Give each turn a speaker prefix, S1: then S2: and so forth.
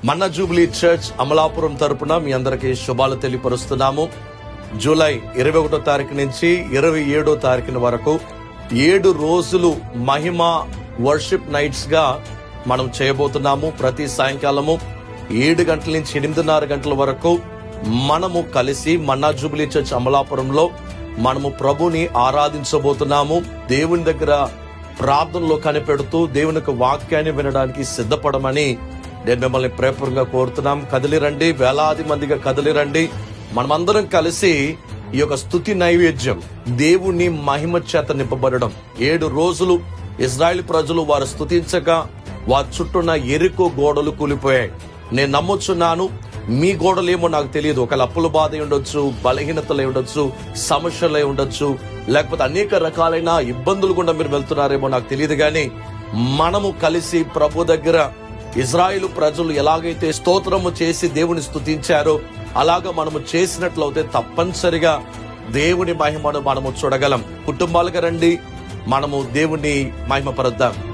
S1: మన్న Jubilee church Amalapuram తరపున మీ అందరికీ శుభాలు తెలియపరుస్తున్నాము జూలై ఇరవై ఒకటో తారీఖు నుంచి ఇరవై ఏడో తారీఖున వరకు ఏడు రోజులు మహిమ వర్షిప్ నైట్స్ గా మనం చేయబోతున్నాము ప్రతి సాయంకాలము ఏడు గంటల నుంచి ఎనిమిదిన్నర గంటల వరకు మనము కలిసి మన్నా జూబ్లీ చర్చ్ అమలాపురంలో మనము ప్రభుని ఆరాధించబోతున్నాము దేవుని దగ్గర ప్రార్థనలో కనిపెడుతూ దేవుని యొక్క వాక్యాన్ని వినడానికి సిద్ధపడమని నేను మిమ్మల్ని ప్రేపరంగా కోరుతున్నాం కదిలి రండి వేలాది మందిగా కదిలి రండి మనమందరం కలిసి ఈ యొక్క స్థుతి నైవేద్యం దేవుని మహిమ చేత నింపబడడం ఏడు రోజులు ఇజ్రాయెల్ ప్రజలు వారు స్థుతించగా వారి చుట్టూన్న ఎరుకు గోడలు కూలిపోయాయి నేను నమ్ముచున్నాను మీ గోడలేమో నాకు తెలియదు ఒకవేళ అప్పుల బాధ అయి ఉండొచ్చు బలహీనతలు అయి ఉండొచ్చు సమస్యలు అయి ఉండొచ్చు లేకపోతే అనేక రకాలైన ఇబ్బందులు గుండా మీరు వెళ్తున్నారేమో నాకు తెలియదు కానీ మనము కలిసి ప్రభు దగ్గర ఇజ్రాయిల్ ప్రజలు ఎలాగైతే స్తోత్రము చేసి దేవుని స్తుతించారో అలాగా మనము చేసినట్లయితే తప్పనిసరిగా దేవుని మహిమను మనము చూడగలం కుటుంబాలుగా రండి మనము దేవుని మహిమపరుద్దాం